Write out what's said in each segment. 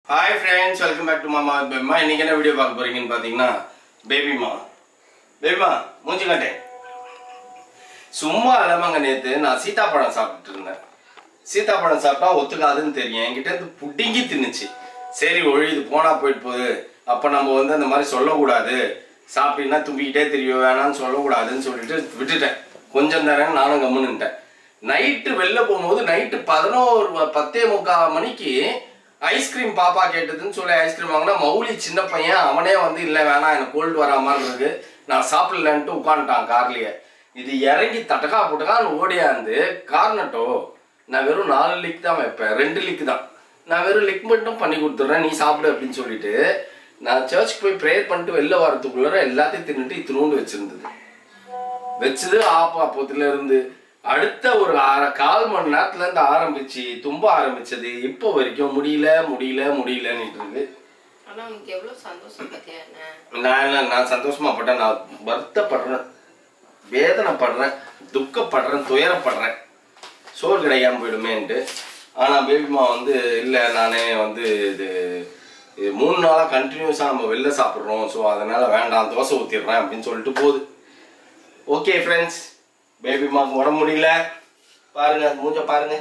Hi friends welcome back to மாமா பேபிமா இன்னைக்கு என்ன வீடியோ பார்க்க போறீங்கன்னு பார்த்தீங்கன்னா பேபிமா பேபிமா மூஞ்சி காட்டேன் சும்மா இல்லாமங்க நேற்று நான் சீதாப்பழம் சாப்பிட்டுட்டு இருந்தேன் சீதாப்பழம் சாப்பிட்டா ஒத்துக்காதுன்னு தெரியும் என்கிட்ட இருந்து புடுங்கி தின்னுச்சு சரி ஒழியுது போனா போயிட்டு போகுது அப்போ நம்ம வந்து அந்த மாதிரி சொல்லக்கூடாது சாப்பிட்டீங்கன்னா தும்பிக்கிட்டே தெரியும் வேணாம்னு சொல்லக்கூடாதுன்னு சொல்லிட்டு விட்டுட்டேன் கொஞ்சம் தரேன் நானும் கம்முன்னுட்டேன் நைட்டு வெளில போகும்போது நைட்டு பதினோரு ம- பத்தே முக்கால் மணிக்கு ஐஸ்கிரீம் பாப்பா கேட்டதுன்னு சொல்லி ஐஸ்கிரீம் வாங்கினா மௌலி சின்ன பையன் அவனே வந்து இல்லை வேணாம் எனக்கு கோல்டு வரா மாதிரி இருக்கு நான் சாப்பிடலன்ட்டு உட்காந்துட்டான் கார்லயே இது இறங்கி தட்டக்கா புட்டக்கான்னு ஓடியாந்து கார்னட்டோ நான் வெறும் நாலு லிக் தான் வைப்பேன் ரெண்டு லிக் தான் நான் வெறும் லிக் மட்டும் பண்ணி கொடுத்துட்றேன் நீ சாப்பிடு அப்படின்னு சொல்லிட்டு நான் சர்ச்சுக்கு போய் ப்ரேயர் பண்ணிட்டு வெளில வரதுக்குள்ளார எல்லாத்தையும் தின்னுட்டு இத்தினூண்டு வச்சிருந்தது வச்சது ஆப்பா அப்போத்துல இருந்து அடுத்த ஒரு அரை கால் மணி நேரத்துல இருந்து ஆரம்பிச்சு தும்ப ஆரம்பிச்சது இப்போ வரைக்கும் முடியல முடியல முடியலன்னு இருக்கு ஆனா உனக்கு எவ்வளவு சந்தோஷம் பத்தியா என்ன நான் என்ன நான் சந்தோஷமா பட்டேன் நான் வருத்தப்படுறேன் வேதனைப்படுறேன் துக்கப்படுறேன் துயரப்படுறேன் சோறு கிடைக்காம போயிடுமேன்ட்டு ஆனா பேபிமா வந்து இல்லை நானே வந்து இது இது மூணு நாளாக கண்டினியூஸாக நம்ம வெளில சாப்பிட்றோம் ஸோ அதனால வேண்டாம் தோசை ஊற்றிடுறேன் அப்படின்னு சொல்லிட்டு போகுது ஓகே ஃப்ரெண்ட்ஸ் பேபிமாக்கு உடம்பு முடியல பாருங்க மூஞ்ச பாருங்க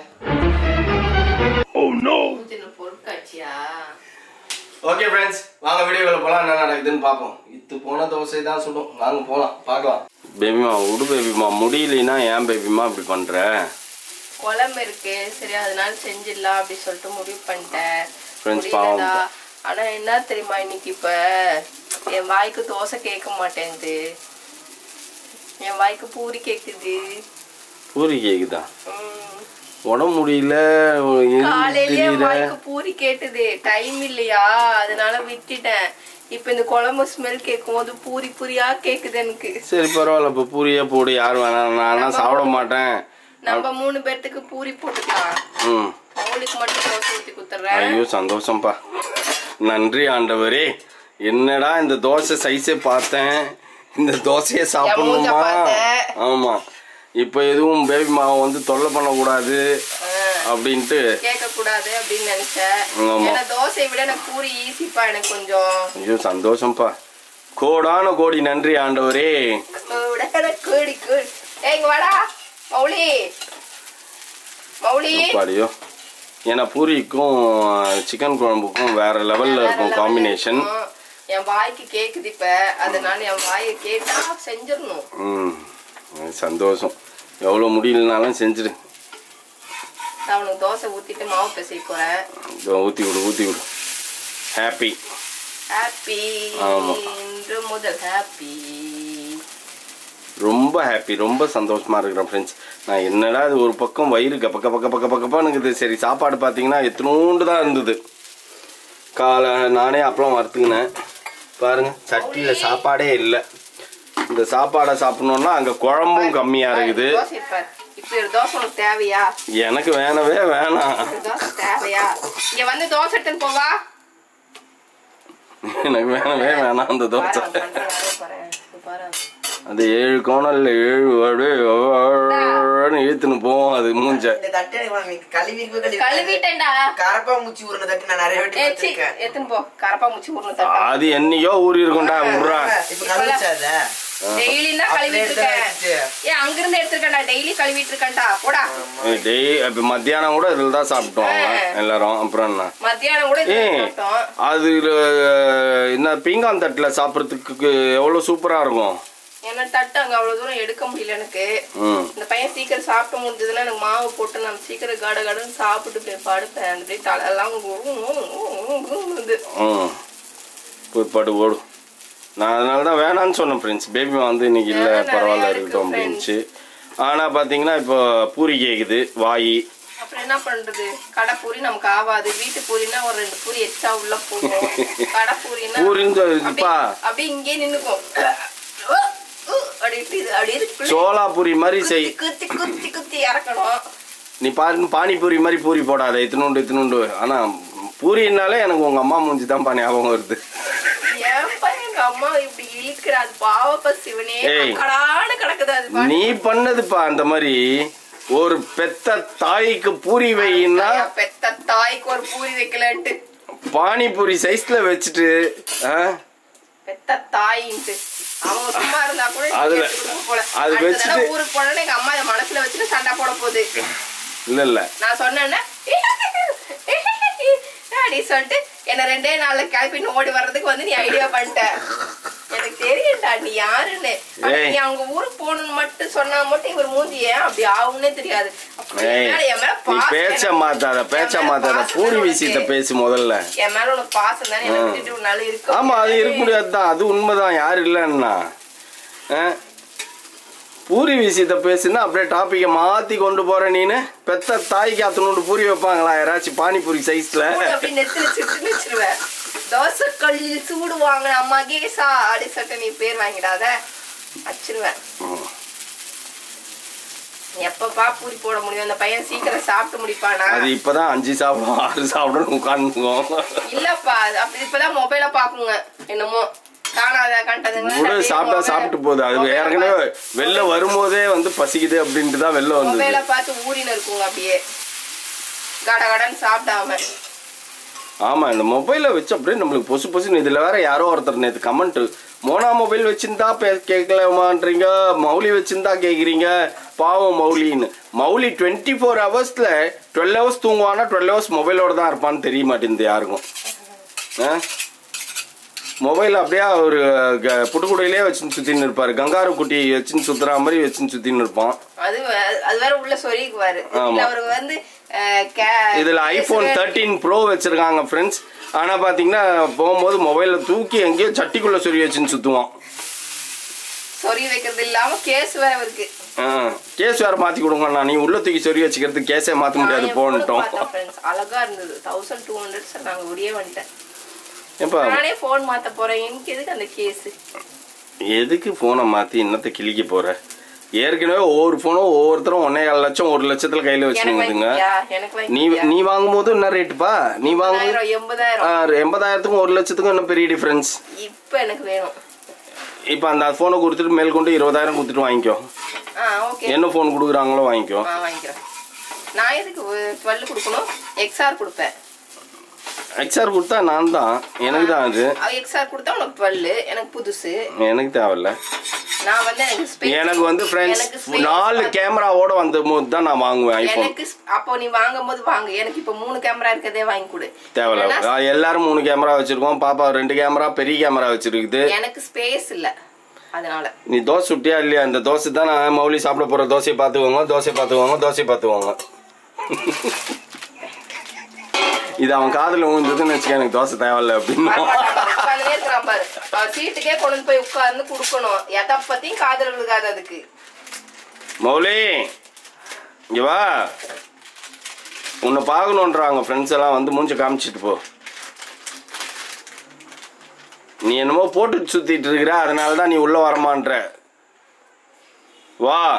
மூஞ்சின பொருட்காட்சியா ஓகே ஃப்ரெண்ட்ஸ் வாங்க வீடியோவில் போகலாம் என்ன நடக்குதுன்னு பார்ப்போம் இத்து போன தோசை தான் சுடும் வாங்க போகலாம் பார்க்கலாம் பேபிமா விடு பேபிமா முடியலனா ஏன் பேபிமா இப்படி பண்ற குழம்பு இருக்கு சரி அதனால செஞ்சிடலாம் அப்படி சொல்லிட்டு முடிவு பண்ணிட்டேன் Friends, முடியலடா. ஆனா என்ன தெரியுமா இன்னைக்கு இப்ப என் வாய்க்கு தோசை கேட்க மாட்டேங்குது என் வாய்க்கு பூரி கேக்குது பூரி கேக்குதா உம். உடம்பு முடியல எதுவும் காலையிலேயே என் தெரியல வாய்க்கு பூரி கேட்டுது டைம் இல்லையா அதனால விட்டுட்டேன் இப்ப இந்த குழம்பு ஸ்மெல் கேட்கும் போது பூரி பூரியா கேக்குது எனக்கு சரி பரவாயில்ல இப்போ பூரியே போடு யார் வேணாம் நான்லாம் சாப்பிட மாட்டேன் நம்ம மூணு பேர்த்துக்கு பூரி போட்டுக்கலாம் ம் அவளுக்கு மட்டும் தோசை ஊத்தி குத்துறேன் ஐயோ சந்தோஷம்ப்பா நன்றி ஆண்டவரே என்னடா இந்த தோசை சைஸே பார்த்தேன் இந்த தோசையை மூஞ்ச சாப்பிடணுமா பார்த்தேன். ஆமா இப்போ எதுவும் பேபி மாவை வந்து தொல்லை பண்ணக்கூடாது அப்படின்ட்டு கேட்க கூடாது அப்படின்னு நினைச்சேன் ஆமா. ஏன்னா தோசையை விட எனக்கு பூரி ஈஸிப்பா எனக்கு கொஞ்சம் ஐயோ சந்தோஷம்ப்பா கோடான கோடி நன்றி ஆண்டவரே கூட கூடி கூடி ஏய் இங்க வாடா மௌலி மௌலி பாடியோ ஏன்னா பூரிக்கும் சிக்கன் குழம்புக்கும் வேற லெவல்ல இருக்கும் காம்பினேஷன் இருக்கும். என் வாய்க்கு கேக்குது இப்ப அதனால என் வாயை கேட்டா செஞ்சிடணும் ம் சந்தோஷம் எவ்வளோ முடியலனாலும் செஞ்சிடு நான் அவனுக்கு தோசை ஊத்திட்டு மாவு பிசைய போறேன் இதோ ஊற்றி விடு ஊற்றி விடு ஹாப்பி ஹாப்பி ஆமா. இன்று முதல் ஹாப்பி ரொம்ப ஹாப்பி ரொம்ப சந்தோஷமா இருக்கிறேன் ஃப்ரெண்ட்ஸ் நான் என்னடா இது ஒரு பக்கம் வயிறு கப்ப கப்ப கப்ப கப்ப கப்பானுக்குது சரி சாப்பாடு பார்த்தீங்கன்னா எத்தனோண்டு தான் இருந்தது காலை நானே அப்பளம் வறுத்துக்கினேன் பாருங்க சட்டியில் சாப்பாடே இல்லை இந்த சாப்பாடை சாப்பிடணுன்னா அங்கே குழம்பும் கம்மியாக இருக்குது தோசை இருப்பார் இப்ப ஒரு தோசை உனக்கு தேவையா எனக்கு வேணவே வேணாம் ஒரு தோசை தேவையா இங்க வந்து தோசை எடுத்துன்னு போவா எனக்கு வேணவே வேணாம் அந்த பாரு, தோசை அவன் பண்ற வேலையை பாரு. இது பாரு. அது ஏழு கோணல்ல ஏழு அப்படியே இழுத்துன்னு போவோம் அது மூஞ்ச இந்த தட்டை எனக்கு உனக்கு கழுவி இருக்கு, கழுவி கழுவிட்டேன்டா கரப்பா மூச்சு ஊறின தட்டு நான் நிறைய வாட்டி ஏ, சீ, பார்த்திருக்கேன். எடுத்துன்னு போ கரப்பா முச்சி ஊர்னு தட்டா அது என்னையோ ஊறி இருக்கும்டா விட்றா இப்ப கழுவிச்சாத டெய்லி தான் அப்படியே கழுவிட்டு எடுத்து இருக்கேன் வச்சுட்டு. ஏ அங்கிருந்து எடுத்துருக்கேன்டா டெய்லி கழுவிட்டு இருக்கேன்டா போடா டெய் இப்போ மத்தியானம் கூட இதில் தான் சாப்பிட்டோம் எல்லாரும் அப்புறம் என்ன மத்தியானம் கூட ஏ இது சாப்பிட்டோம் அது என்ன பீங்கான் தட்டில் சாப்பிட்றதுக்கு எவ்வளோ சூப்பராக இருக்கும் என்ன தட்டு அங்க அவ்வளவு தூரம் எடுக்க முடியல எனக்கு ம் இந்த பையன் சீக்கிரம் சாப்பிட்டு முடிஞ்சதுன்னா எனக்கு மாவு போட்டு நான் சீக்கிரம் கட கடன்னு சாப்பிட்டு போய் படுப்பேன் அந்த அப்படியே தலையெல்லாம் வந்து ம் போய் படு ஓடும் நான் அதனால தான் வேணான்னு சொன்னேன் ஃப்ரெண்ட்ஸ் பேபி வந்து இன்னைக்கு இல்லை வேணாம், பரவாயில்ல நிறையா இருக்கட்டும் இருக்கு அப்படின்ச்சு ஆனால் பார்த்தீங்கன்னா இப்போ பூரி கேக்குது வாய் அப்புறம் என்ன பண்றது கடை பூரி நமக்கு ஆவாது வீட்டு பூரினா ஒரு ரெண்டு பூரி எச்சா உள்ள போகும் கடை பூரினா பூரின்னு அப்படியே- சொல்லுப்பா அப்படியே இங்கே நின்னுக்கும் அப்படியே இது அப்படியே இருக்கு சோளா பூரி மாதிரி செய் குத்தி குத்தி குத்தி இறக்கணும் நீ பாரு பானிபூரி மாதிரி பூரி போடாத இத்தினுண்டு இத்தினுண்டு ஆனா பூரினாலே எனக்கு உங்க அம்மா மூஞ்சி தான் ஞாபகம் வருது ஏன்பா எங்க அம்மா இப்படி இழுக்கிற அது பாவப்ப சிவனே ஏய். கடான்னு கிடக்குது அது பாட்டு. நீ பண்ணதுப்பா அந்த மாதிரி ஒரு பெத்த தாய்க்கு பூரி வைன்னா பெத்த தாய்க்கு ஒரு பூரி வைக்கலன்ட்டு பானிபூரி சைஸ்ல வச்சுட்டு ஆ? பெத்த தாயின்ட்டு அவங்க சும்மா இருந்தா கூட நீ அதுல- எடுத்து கொடுக்க போல அது அடுத்த வச்சுட்டு- தடவை ஊருக்கு போனோன்னு எங்க அம்மா இதை மனசுல வச்சுட்டு சண்டை போட போகுது இல்ல இல்ல நான் சொன்னேன்னா அப்படி சொல்லிட்டு என்ன ரெண்டே நாள்ல கிளப்பின்னு ஓடி வர்றதுக்கு வந்து நீ ஐடியா பண்ணிட்ட எனக்கு தெரியும்டா நீ யாருன்னு ஆனா ஏய். நீ அவங்க ஊருக்கு போகணும்னு மட்டும் சொன்னா மட்டும் இவர் மூஞ்சி ஏன் அப்படி ஆகும்னே தெரியாது அப்ப என் ஏய், மேல- என் மேல நீ பாசம் பேச்ச எனக்கு- மாத்தாத பேச்ச என் மேல மாத்தாத பாசம் பூரி தானே விஷயத்த உனக்கு. பேசு முதல்ல என் மேல உனக்கு பாசம் தானே என்னை விட்டுட்டு உன்னால இருக்க ஆமா அது முடியாது. இருக்க முடியாதுதான் அது உண்மைதான் யாரு இல்லைன்னா ஆ? பூரி விஷயத்த பேசுனா அப்படியே டாபிக்கை மாத்தி கொண்டு போற நீனு பெத்த தாய்க்கு அத்தனோண்டு பூரி வைப்பாங்களா யாராச்சும் பானிபூரி சைஸ்ல சூடு அப்படி நெத்தில சுட்டுன்னு வச்சிருவேன் தோசை கல்லில் சூடு வாங்கின அம்மா கேசா அப்படி சொல்லிட்டு நீ பேர் வாங்கிடாத வச்சிருவேன் எப்பப்பா பூரி போட முடியும் அந்த பையன் சீக்கிரம் சாப்பிட்டு முடிப்பானா அது இப்பதான் அஞ்சு சாப்பிடும் ஆறு சாப்பிடணும் உட்காந்துக்குவோம் இல்லப்பா அது அப்படி இப்பதான் மொபைல பாக்குங்க என்னமோ காணாத கண்டதுங்க கூட சாப்பிட்டா சாப்பிட்டு போகுது அது ஏற்கனவே வெளில வரும்போதே வந்து பசிக்குது அப்படின்ட்டு தான் வெளில வந்தது மொபைல பார்த்து ஊறின்னு இருக்குங்க அப்படியே கட கடன்னு சாப்பிடாம ஆமா இந்த மொபைலை வச்சு அப்படியே நம்மளுக்கு பொசு பொசுன்னு இதுல வேற யாரோ ஒருத்தர் நேற்று கமெண்ட் மோனா மொபைல் வச்சிருந்தா பே கேட்கலாமான்றீங்க மௌலி வச்சிருந்தா கேக்குறீங்க பாவம் மௌலின்னு மௌலி டுவெண்ட்டி ஃபோர் ஹவர்ஸ்ல டுவெல் ஹவர்ஸ் தூங்குவானா டுவெல் ஹவர்ஸ் மொபைலோட தான் இருப்பான்னு தெரிய மாட்டேங்குது யாருக்கும் மொபைல் அப்படியே ஒரு புட்டுக்குடையிலே வச்சுன்னு சுத்தின்னு இருப்பாரு கங்காரு குட்டி வச்சுன்னு சுத்துற மாதிரி வச்சுன்னு சுத்தின்னு இருப்பான் அது வே- அது வேற உள்ள சொல்லிக்குவாரு ஆமா. இல்ல அவருக்கு வந்து அஹ், கே- இதுல ஐபோன் பேசுற- தேர்ட்டீன் ப்ரோ வச்சிருக்காங்க ஃப்ரெண்ட்ஸ் ஆனா பாத்தீங்கன்னா போகும்போது மொபைல தூக்கி எங்கேயோ சட்டிக்குள்ள சொருகி வச்சுன்னு சுத்துவான் சொறி வைக்கிறது இல்லாம கேஸ் வேற இருக்கு கேஸ் வேற மாத்தி கொடுங்கண்ணா நீ உள்ள தூக்கி சொருகி வச்சுக்கிறதுக்கு கேஸே மாத்த முடியாது போன்ட்டோம் அழகா இருந்தது தௌசண்ட் டூ ஹண்ட்ரட் நாங்க ஒடியே வந்துட்டேன் ஏப்பா நானே போன் மாத்த போறேன் எனக்கு எதுக்கு அந்த கேஸ் எதுக்கு போனை மாத்தி என்னத்தை கிழிக்க போற ஏற்கனவே ஒவ்வொரு போனும் ஒவ்வொருத்தரும் ஒன்னே கால் லட்சம் ஒரு லட்சத்துல கையில எனக்கு வச்சுருந்துங்க வாங்கிக்கியா எனக்கு நீ வாங்கிக்கியா நீ வாங்கும்போது என்ன ரேட்டுப்பா நீ வாங்கும் எண்பதாயிரம் எண்பதாயிரம் எண்பதாயிரத்துக்கும் ஒரு லட்சத்துக்கும் என்ன பெரிய டிஃபரன்ஸ் இப்ப எனக்கு வேணும் இப்போ அந்த ஃபோனை கொடுத்துட்டு மேல் கொண்டு இருபதாயிரம் கொடுத்துட்டு வாங்கிக்கோ ஆ ஓகே என்ன ஃபோன் கொடுக்குறாங்களோ வாங்கிக்கோ ஆ வாங்கிக்கிறேன் நான் எதுக்கு டுவெல் கொடுக்கணும் எக்ஸ்ஆர் கொடுப்பேன் எக்ஸ்ஆர் கொடுத்தா நான் தான் எனக்கு தான் அது எக்ஸ்ஆர் கொடுத்தா உனக்கு டுவெல் எனக்கு புதுசு எனக்கு தேவையில்ல நான் வந்து எனக்கு space- எனக்கு வந்து ஃப்ரெண்ட்ஸ் எனக்கு space நாலு பார்த்து- கேமராவோட வந்த போது தான் நான் வாங்குவேன் ஐஃபோன் எனக்கு ஸ்- அப்போ நீ வாங்கும்போது வாங்கு எனக்கு இப்ப மூணு கேமரா இருக்கதே வாங்கி கொடு தேவையில்ல இல்லைன்னா ஆ, எல்லாரும் மூணு கேமரா வச்சிருக்கோம் பாப்பா ரெண்டு கேமரா பெரிய கேமரா வச்சிருக்குது எனக்கு ஸ்பேஸ் இல்ல அதனால நீ தோசை சுட்டியா இல்லையா இந்த தோசை தான் நான் மௌலி சாப்பிட போற தோசையை பார்த்துக்கோங்க தோசையை பார்த்துக்கோங்க தோசையை பார்த்துக்கோங்க இது அவன் காதுல விழுந்ததுன்னு வச்சுக்க எனக்கு தோசை தேவையில்ல அப்படின்னு உட்காந்துனே இருக்கிறான் பாரு அவர் சீட்டுக்கே கொண்டு வந்து போய் உட்கார்ந்து குடுக்கணும் எதை பத்தியும் காதல் விழுகாது அதுக்கு மௌலி இங்க வா உன்னை பார்க்கணுன்றாங்க ஃப்ரெண்ட்ஸ் எல்லாம் வந்து மூஞ்ச காமிச்சிட்டு போ நீ என்னமோ போட்டுட்டு சுத்திட்டு இருக்கிற அதனால தான் நீ உள்ள வரமான்ற வா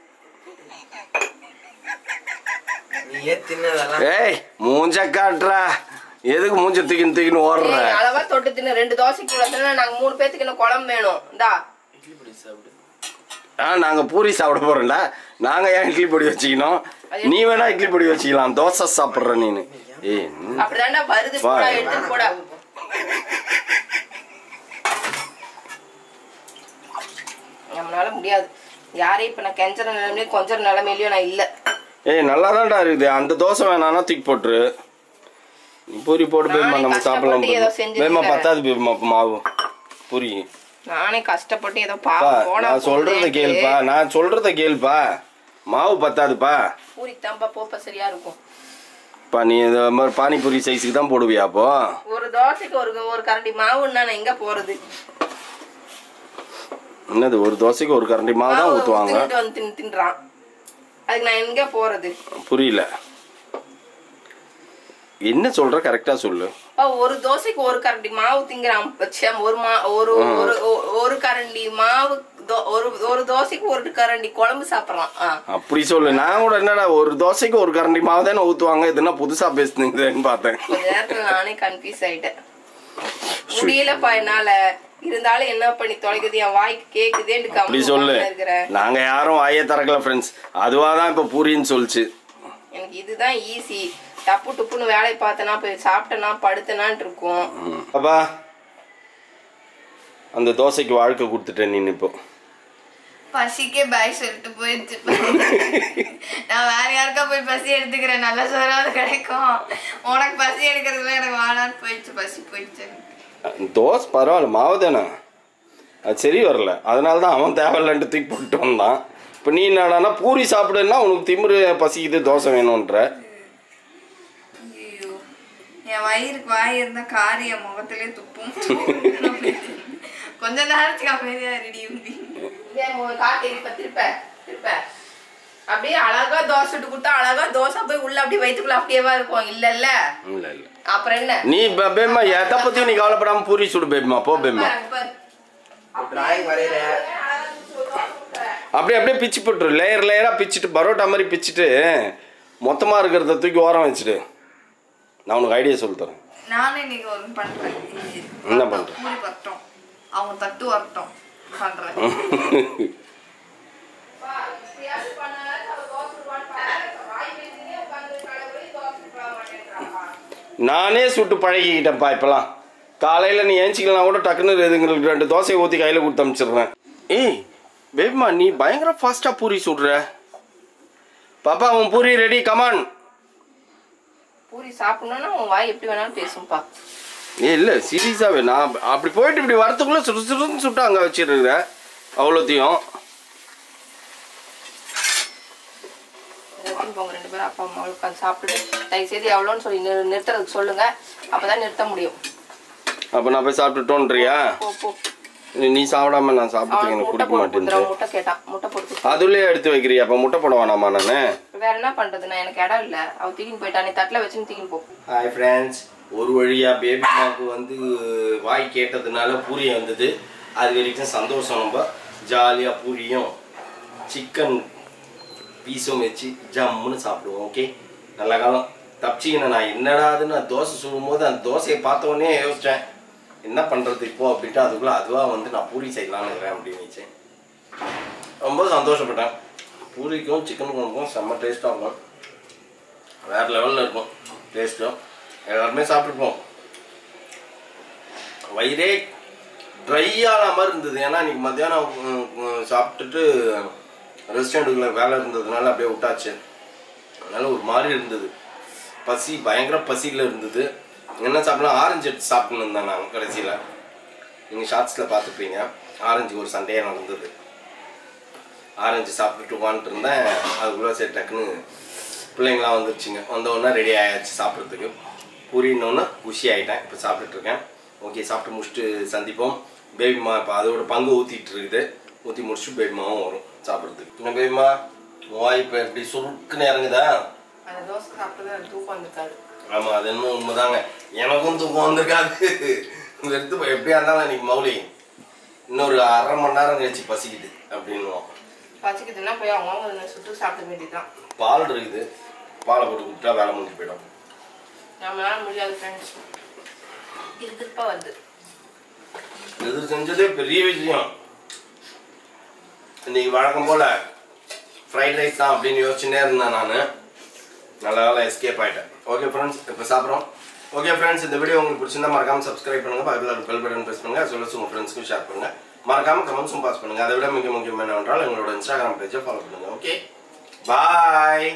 நீ ஏன் தின்னதெல்லாம் ஏய் மூஞ்ச காட்டுறா எதுக்கு மூஞ்ச தூக்கின்னு தூக்கின்னு ஓடுற ஏய், அளவா தொட்டு தின்னு ரெண்டு தோசைக்கு இவ்வளவு தின்னா நாங்க மூணு பேத்துக்கு இன்னும் குழம்பு வேணும் இந்தா ஆ நாங்க பூரி சாப்பிட போறோம்டா நாங்க ஏன் இட்லி பொடி வச்சுக்கணும் நீ வேணா இட்லி பொடி வச்சுக்கலாம் தோசை சாப்பிடுற நீனு ஏய் ம். அப்படிதான்டா வருது வா. போடா எடுத்து போடா நம்மளால முடியாது யாரையும் இப்ப நான் கெஞ்சற நிலைமையிலயும் கொஞ்சற நிலைமையிலயும் நான் இல்ல ஏய் நல்லா இருக்குது அந்த தோசை வேணாம்னா தூக்கி போட்டுரு நீ பூரி போட்டு நானே பேமா நம்ம சாப்பிடலாம் கஷ்டப்பட்டு ஏதோ செஞ்சு பேமா தரேன். பத்தாது பேமா மாவு பூரி நானே கஷ்டப்பட்டு ஏதோ பா பாவம் போனா நான் சொல்றத போகுதேன்ட்டு கேளுப்பா நான் சொல்றத கேளுப்பா மாவு பத்தாதுப்பா பூரிக்கு தான்ப்பா போப்ப சரியா இருக்கும் பா நீ இந்த மாதிரி பானிபூரி சைஸுக்கு தான் போடுவியா அப்போ ஒரு தோசைக்கு ஒரு ஒரு கரண்டி மாவுன்னா நான் எங்க போறது என்னது ஒரு தோசைக்கு ஒரு கரண்டி மாவு தான் மாவு ஊற்றுவாங்க தின்னுட்டு வந்து தின் தின்றான் அதுக்கு நான் எங்க போறது புரியல என்ன சொல்ற கரெக்டா சொல்லு அப்பா, ஒரு தோசைக்கு ஒரு கரண்டி மாவு திங்கிறான் ச்சே, ஒரு மா ஒரு ஒரு ஒ- ஒரு கரண்டி மாவு தோ- ஒரு ஒரு தோசைக்கு ஒரு கரண்டி குழம்பு சாப்பிடலாம் ஆ. அப்படி சொல்லு நான் கூட என்னடா ஒரு தோசைக்கு ஒரு கரண்டி மாவு தானே ஊற்றுவாங்க இதுனா புதுசா பேசுனீங்கன்னு பார்த்தேன் கொஞ்ச நேரத்துல நானே கன்ஃபியூஸ் ஆயிட்டேன் முடியலப்பா என்னால இருந்தாலும் என்ன பண்ணி தொலைக்குது என் வாய்க்கு கேக்குதேன்னு அப்படி கம்மி சொல்லு இருக்கிறேன் நாங்க யாரும் வாயே திறக்கல ஃப்ரெண்ட்ஸ் அதுவா தான் இப்ப பூரின்னு சொல்லுச்சு எனக்கு இதுதான் ஈஸி டப்பு டுப்புன்னு வேலையை பார்த்தனா போய் சாப்பிட்டனா படுத்தனான் இருக்கும் அப்பா அந்த தோசைக்கு வாழ்க்கை கொடுத்துட்டேன் நீ இப்போ பசிக்கே பாய் சொல்லிட்டு போயிடுச்சு நான் வேற யாருக்கா போய் பசி எடுத்துக்கிறேன் நல்ல சோறாவது கிடைக்கும் உனக்கு பசி எடுக்கிறதுல எனக்கு வாழான்னு போயிடுச்சு பசி போயிடுச்சு தோசை பரவாயில்ல மாவு தானே அது சரி வரல அதனால தான் அவன் தேவையில்லன்ட்டு தூக்கி போட்டு வந்தான் இப்போ நீ என்னடானா பூரி சாப்பிடுன்னா உனக்கு திமிரு பசிக்குது தோசை வேணுன்ற ஐயோ என் வயிறுக்கு வாய் இருந்தா காரி என் முகத்திலே துப்பும் கொஞ்ச நேரத்துக்கு அமைதியா ரெடி உண்டி காட்டு இப்ப திருப்ப திருப்ப அப்படியே அழகா தோசை சுட்டு கொடுத்தா அழகா தோசை போய் உள்ள அப்படியே வயிற்றுக்குள்ள அப்படியேவா இருக்கும் இல்ல இல்ல இல்லை இல்லை அப்புறம் என்ன நீ பே- பேம்மா எதை பற்றியும் நீ கவலைப்படாமல் பூரி சுடு பேம்மா போ பேம்மா பாரு, பாரு. டிராயிங் வரைகிற அப்படியே அப்படியே பிச்சு போட்டுரு லேயர் லேயராக பிச்சுட்டு பரோட்டா மாதிரி பிச்சுட்டு மொத்தமாக இருக்கிறத தூக்கி ஓரம் வச்சுட்டு நான் உனக்கு ஐடியா சொல்லி தரேன் நானும் இன்னைக்கு ஒரு பண்றேன் என்ன பண்ற? பூரி பத்தோம் அவங்க தட்டு வரட்டும் பண்றேன் பா, இப்படியாவது பண்ணாலும் அவ தோசை சுடுவான்னு பார்த்தா, வாய் பேசினே உட்கார்ந்து கடவுளே தோசை சுட மாட்டேன்றாப்பா. நானே சுட்டு பழகிக்கிட்டேன்ப்பா இப்போலாம் காலையில் நீ ஏஞ்சிக்கலாம் கூட டக்குன்னு இதுங்களுக்கு ரெண்டு தோசையை ஊற்றி கையில் கொடுத்து அனுப்பிச்சிடுறேன் ஏய் பேபிமா நீ பயங்கர ஃபாஸ்ட்டாக பூரி சுடுற பாப்பா உன் பூரி ரெடி கமான் பூரி சாப்பிடணும்னா உன் வாய் எப்படி வேணாலும் பேசும்பா ஏ இல்லை சீரியஸாகவே நான் அப்படி போயிட்டு இப்படி வரத்துக்குள்ளே சுடு சுடுன்னு சுட்டு அங்கே வச்சிடுற அவ்வளோத்தையும் எடுத்துன்னு போங்க ரெண்டு பேரும் அப்பா அம்மா உட்காந்து சாப்பிட்டுட்டு தயவு செய்து எவ்வளோன்னு சொல்லி நிறு- நிறுத்துறதுக்கு சொல்லுங்க அப்பதான் நிறுத்த முடியும் அப்போ நான் போய் சாப்பிட்டுட்டோன்றியா போ போ நீ- நீ சாப்பிடாம நான் சாப்பிட்டு அவனுக்கு எனக்கு முட்டை குடிக்க போட்டு கொடுத்துரு. மாட்டேன் முட்டை கேட்டான் முட்டை போட்டு கொடுத்துரு. அதுலயே எடுத்து வைக்கிறியா அப்போ முட்டை போட வேணாமா நான் வேற என்ன பண்றது நான் எனக்கு இடம் இல்ல அவ தூக்கின்னு போயிட்டா நீ தட்டுல வச்சுன்னு தூக்கின்னு போ ஹாய் ஃப்ரெண்ட்ஸ் ஒரு வழியா பேபி மாக்கு வந்து வாய் கேட்டதுனால பூரி வந்தது அது வரைக்கும் சந்தோஷம் நம்ம ஜாலியாக பூரியும் சிக்கன் பீஸும் வச்சு ஜம்முன்னு சாப்பிடுவோம் ஓகே நல்ல காலம் தப்பிச்சிக்கின நான் என்னடாதுன்னு நான் தோசை சுடும்போது அந்த தோசையை பார்த்த உடனே யோசித்தேன் என்ன பண்ணுறது இப்போ அப்படின்ட்டு அதுக்குள்ளே அதுவாக வந்து நான் பூரி செய்யலாம்னு இருக்கிறேன் அப்படின்னு நினச்சேன் ரொம்ப சந்தோஷப்பட்டேன் பூரிக்கும் சிக்கன் குழம்புக்கும் செம்ம டேஸ்ட்டாக இருக்கும் வேறு லெவலில் இருக்கும் டேஸ்ட்டும் எல்லாருமே சாப்பிட்ருப்போம் வயிறே ட்ரை ஆன மாதிரி இருந்தது ஏன்னா இன்னைக்கு மத்தியானம் ம், ம், சாப்பிட்டுட்டு ரெஸ்டாரண்ட்டுக்குள்ள வேலை இருந்ததுனால அப்படியே விட்டாச்சு அதனால ஒரு மாதிரி இருந்தது பசி பயங்கர பசியில் இருந்தது என்ன சாப்பிடலாம் ஆரஞ்சு எடுத்து சாப்பிட்டுன்னு இருந்தேன் நான் கடைசியில் நீங்கள் ஷார்ட்ஸில் பார்த்துப்பீங்க ஆரஞ்சு ஒரு சண்டையாக நடந்தது ஆரஞ்சு சாப்பிட்டுட்டு உட்காந்துட்டு இருந்தேன் அதுக்குள்ளே சரி டக்குன்னு பிள்ளைங்களாம் வந்துருச்சுங்க வந்த உடனே ரெடி ஆயாச்சு சாப்பிட்றதுக்கு பூரின்னொன்னே குஷி ஆகிட்டேன் இப்போ சாப்பிட்டுட்டு இருக்கேன் ஓகே சாப்பிட்டு முடிச்சுட்டு சந்திப்போம் பேபிமா இப்போ அதோட பங்கு ஊற்றிட்டு இருக்குது ஊற்றி முடிச்சுட்டு பேபிமாவும் வரும் சாப்பிட்றதுக்கு என்ன பேபிமா உன் வாய் இப்போ எப்படி சுருக்குன்னு இறங்குதா அந்த தோசை சாப்பிட்டது எனக்கு தூக்கம் வந்திருக்காது ஆமாம் அது என்ன உண்மைதாங்க எனக்கும் தூக்கம் வந்திருக்காது எடுத்து போய் எப்படியா இருந்தாலும் இன்னைக்கு மௌலி இன்னொரு அரை மணி நேரம் கழிச்சு பசிக்குது அப்படின்னுவோம் பசிக்குதுன்னா போய் அவங்க அவங்க சுட்டு சாப்பிட வேண்டியதுதான் பால் இருக்குது பாலை போட்டு கொடுத்தா வேலை முடிஞ்சு போயிடும் நம்மளால முடியாது ஃப்ரெண்ட்ஸ் இருப்பா வருது இது செஞ்சதே பெரிய விஷயம் இன்னைக்கு வழக்கம் போல ஃப்ரைட் ரைஸ் தான் அப்படின்னு யோசிச்சுட்டே இருந்தேன் நான் நல்ல வேலை எஸ்கேப் ஆயிட்டேன் ஓகே ஃப்ரெண்ட்ஸ் இப்போ சாப்பிட்றோம் ஓகே ஃப்ரெண்ட்ஸ் இந்த வீடியோ உங்களுக்கு பிடிச்சிருந்தா மறக்காம சப்ஸ்கிரைப் பண்ணுங்க பக்கத்தில் பெல் பட்டன் ப்ரெஸ் பண்ணுங்க சொல்ல உங்கள் ஃப்ரெண்ட்ஸ்க்கும் ஷேர் பண்ணுங்க மறக்காம கமெண்ட்ஸும் பாஸ் பண்ணுங்க அதை விட மிக முக்கியம் என்னவென்றால் எங்களோட இன்ஸ்டாகிராம் பேஜை ஃபாலோ பண்ணுங்க ஓகே பாய்